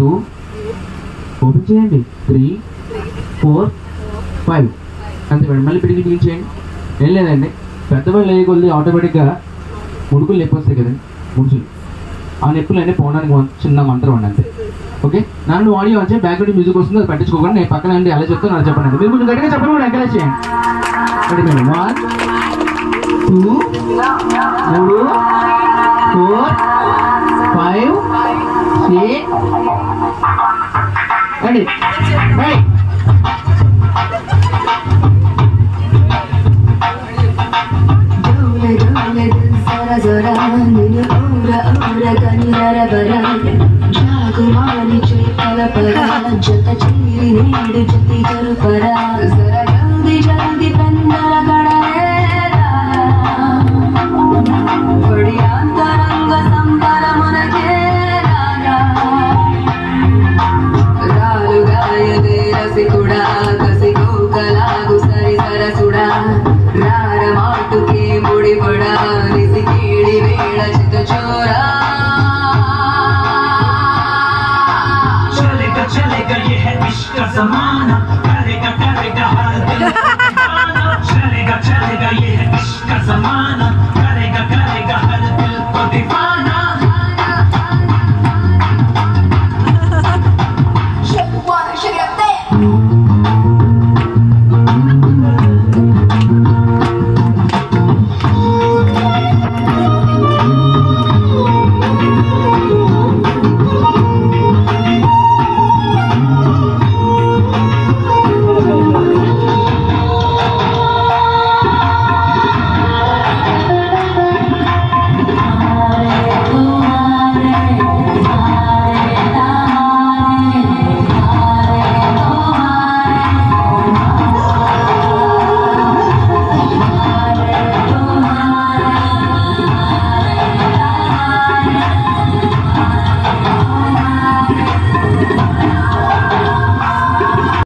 two open చేయండి three four five అంతే madam మళ్ళీ పిడికి డీల్ చేయండి ఏం లేదండి పెద్దవాళ్ళు ఏ కొద్ది ఆటోమేటిక్గా ముడుకులు నొప్పి వస్తాయి కదండి ముడుచులు ఆ నొప్పులు అన్నీ పోవడానికి వన్- చిన్న మంత్రం అండి అంతే ఓకే నన్ను ఆడియో వచ్చే బ్యాక్గ్రౌండ్ మ్యూజిక్ వస్తుంది అది పట్టించుకోకండి నేను పక్కన అండి అలా చెప్తాను అలా చెప్పండి మీరు కొంచెం గట్టిగా చెప్పండి కూడా ఎంకరేజ్ చేయండి రెడీ మేడం వన్ టూ మూడు four five six ready ready డోలే డోలే దిల్ జరా జరా నిన్ను ఊర ఊర గని నరబర జాగుమాని చేతల పర జత చీరి నీడు జతి జరుపర జర జల్ది జల్ది పెందర గడలేరా పడి అంతరంగ సంబరమునకే రారా రాలుగాయదే రసికుడా కసిగోకలాగు సరి సరసుడా రార మాటుకే ముడిపడా నిసికేడి వేళ చిత చోరా चलेगा चलेगा ये है इश्क का जमाना करेगा करेगा हर दिल